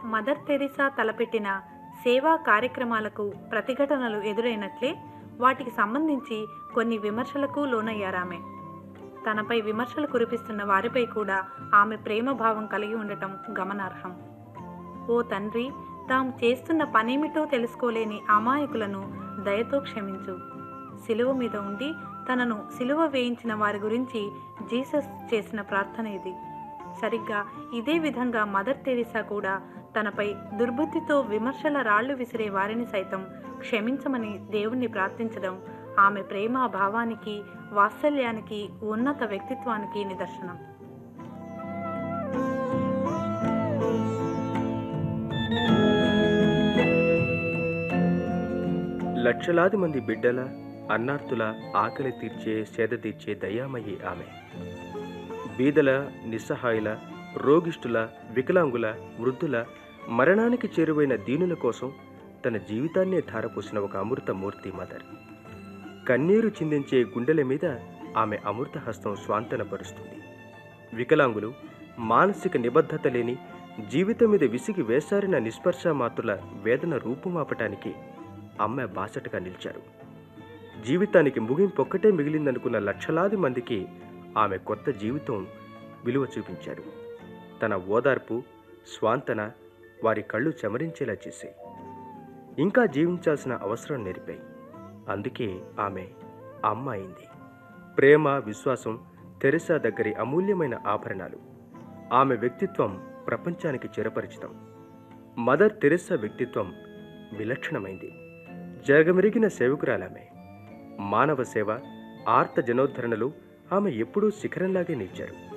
mother Teresa తలపెట్టిన సేవా కార్యక్రమాలకు ప్రతిఘటనలు ఎదురైనట్లే వాటికి సంబంధించి కొన్ని విమర్శలకు లోనయ్యారామె తనపై విమర్శలు కురిపిస్తున్న వారిపై కూడా ఆమె ప్రేమ భావం కలిగి ఉండటం గమనార్హం ఓ తండ్రి తాము చేస్తున్న పనేమిటో తెలుసుకోలేని అమాయకులను దయతో క్షమించు సిలువ మీద ఉండి తనను సిలువ వేయించిన వారి గురించి జీసస్ చేసిన ప్రార్థన ఇది సరిగ్గా ఇదే విధంగా మదర్ తెరిసా కూడా తనపై దుర్బుద్ధితో విమర్శల రాళ్లు విసిరే వారిని సైతం క్షమించమని దేవుణ్ణి ప్రార్థించడం ఆమె ప్రేమ భావానికి వాత్సల్యానికి ఉన్నత వ్యక్తిత్వానికి నిదర్శనం లక్షలాది మంది బిడ్డల అన్నార్తుల ఆకలి తీర్చే సేద తీర్చే దయామయ్యి ఆమె బీదల నిస్సహాయుల రోగిష్ఠుల వికలాంగుల వృద్ధుల మరణానికి చేరువైన దీనుల కోసం తన జీవితాన్నే ధారపోసిన ఒక అమృత మూర్తి మదర్ కన్నీరు చిందించే గుండెల మీద ఆమె అమృత హస్తం స్వాంతనపరుస్తుంది వికలాంగులు మానసిక నిబద్ధత లేని జీవితం మీద విసిగి వేసారిన నిస్పర్శ మాతృల వేదన రూపుమాపటానికి అమ్మ బాసటగా నిలిచారు జీవితానికి ముగింపొక్కటే మిగిలిందనుకున్న లక్షలాది మందికి ఆమె కొత్త జీవితం విలువ చూపించారు తన ఓదార్పు స్వాంతన వారి కళ్ళు చెమరించేలా చేశాయి ఇంకా జీవించాల్సిన అవసరం నేర్పాయి అందుకే ఆమె అమ్మ అయింది ప్రేమ విశ్వాసం తెరెసా దగ్గరి అమూల్యమైన ఆభరణాలు ఆమె వ్యక్తిత్వం ప్రపంచానికి చిరపరిచితం మదర్ తెరెసా వ్యక్తిత్వం విలక్షణమైంది జగమెరిగిన సేవకురాలామె మానవ సేవ ఆర్త జనోద్ధరణలు ఆమె ఎప్పుడూ శిఖరంలాగే నిలిచారు